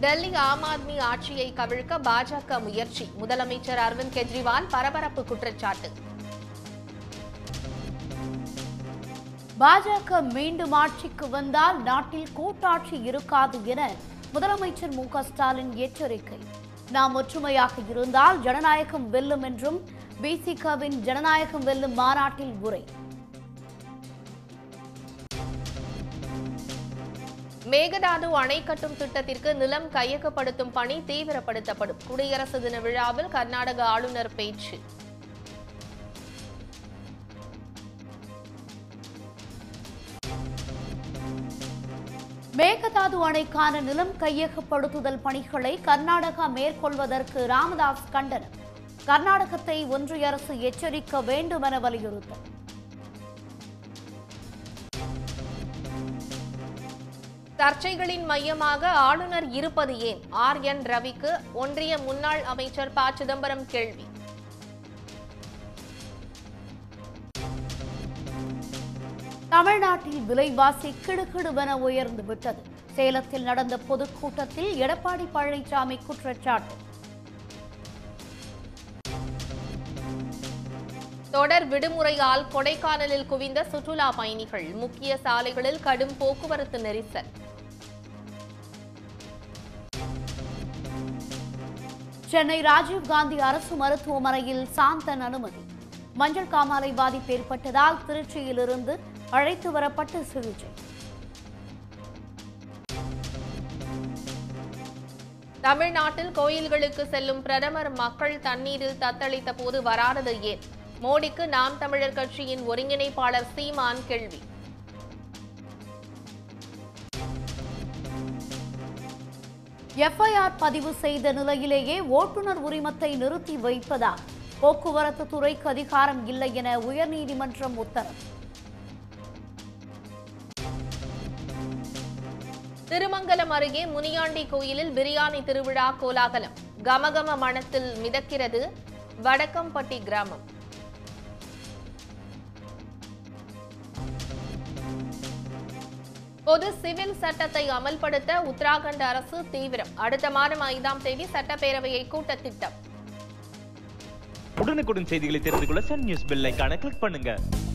டெல்லி ஆம் ஆத்மி ஆட்சியை கவிழ்க்க பாஜக முயற்சி முதலமைச்சர் அரவிந்த் கெஜ்ரிவால் பரபரப்பு குற்றச்சாட்டு பாஜக மீண்டும் ஆட்சிக்கு வந்தால் நாட்டில் கூட்டாட்சி இருக்காது என முதலமைச்சர் மு க ஸ்டாலின் எச்சரிக்கை நாம் ஒற்றுமையாக இருந்தால் ஜனநாயகம் வெல்லும் என்றும் பிசிகவின் ஜனநாயகம் வெல்லும் மாநாட்டில் உரை மேகதாது அணை கட்டும் திட்டத்திற்கு நிலம் கையகப்படுத்தும் பணி தீவிரப்படுத்தப்படும் குடியரசு தின விழாவில் கர்நாடக ஆளுநர் பேச்சு மேகதாது அணைக்கான நிலம் கையகப்படுத்துதல் பணிகளை கர்நாடகா மேற்கொள்வதற்கு ராமதாஸ் கண்டனம் கர்நாடகத்தை ஒன்றிய அரசு எச்சரிக்க வேண்டும் என வலியுறுத்தல் சர்ச்சைகளின் மையமாக ஆளுநர் இருப்பது ஏன் ஆர் என் ரவிக்கு ஒன்றிய முன்னாள் அமைச்சர் ப சிதம்பரம் கேள்வி தமிழ்நாட்டில் விலைவாசி கிடுகிடுவென உயர்ந்து விட்டது சேலத்தில் நடந்த பொதுக்கூட்டத்தில் எடப்பாடி பழனிசாமி குற்றச்சாட்டு தொடர் விடுமுறையால் கொடைக்கானலில் குவிந்த சுற்றுலா பயணிகள் முக்கிய சாலைகளில் கடும் போக்குவரத்து நெரிசல் சென்னை ராஜீவ்காந்தி அரசு மருத்துவமனையில் சாந்தன் அனுமதி மஞ்சள் காமாலை பாதிப்பு ஏற்பட்டதால் திருச்சியிலிருந்து அழைத்து வரப்பட்டு சிகிச்சை தமிழ்நாட்டில் கோயில்களுக்கு செல்லும் பிரதமர் மக்கள் தண்ணீரில் தத்தளித்த போது வராதது ஏன் மோடிக்கு நாம் தமிழர் கட்சியின் ஒருங்கிணைப்பாளர் சீமான் கேள்வி எஃப்ஐஆர் பதிவு செய்த நிலையிலேயே ஓட்டுநர் உரிமத்தை நிறுத்தி வைப்பதா போக்குவரத்து துறைக்கு அதிகாரம் இல்லை என உயர்நீதிமன்றம் உத்தரவு திருமங்கலம் அருகே முனியாண்டி கோயிலில் பிரியாணி திருவிழா கோலாகலம் கமகம மணத்தில் மிதக்கிறது வடக்கம்பட்டி கிராமம் பொது சிவில் சட்டத்தை அமல்படுத்த உத்தராகண்ட் அரசு தீவிரம் அடுத்த மாதம் ஐந்தாம் தேதி சட்டப்பேரவையை கூட்ட திட்டம் உடனுக்குடன் செய்திகளை தெரிந்து கொள்ள சன் நியூஸ் பெல் ஐகானை கிளிக் பண்ணுங்க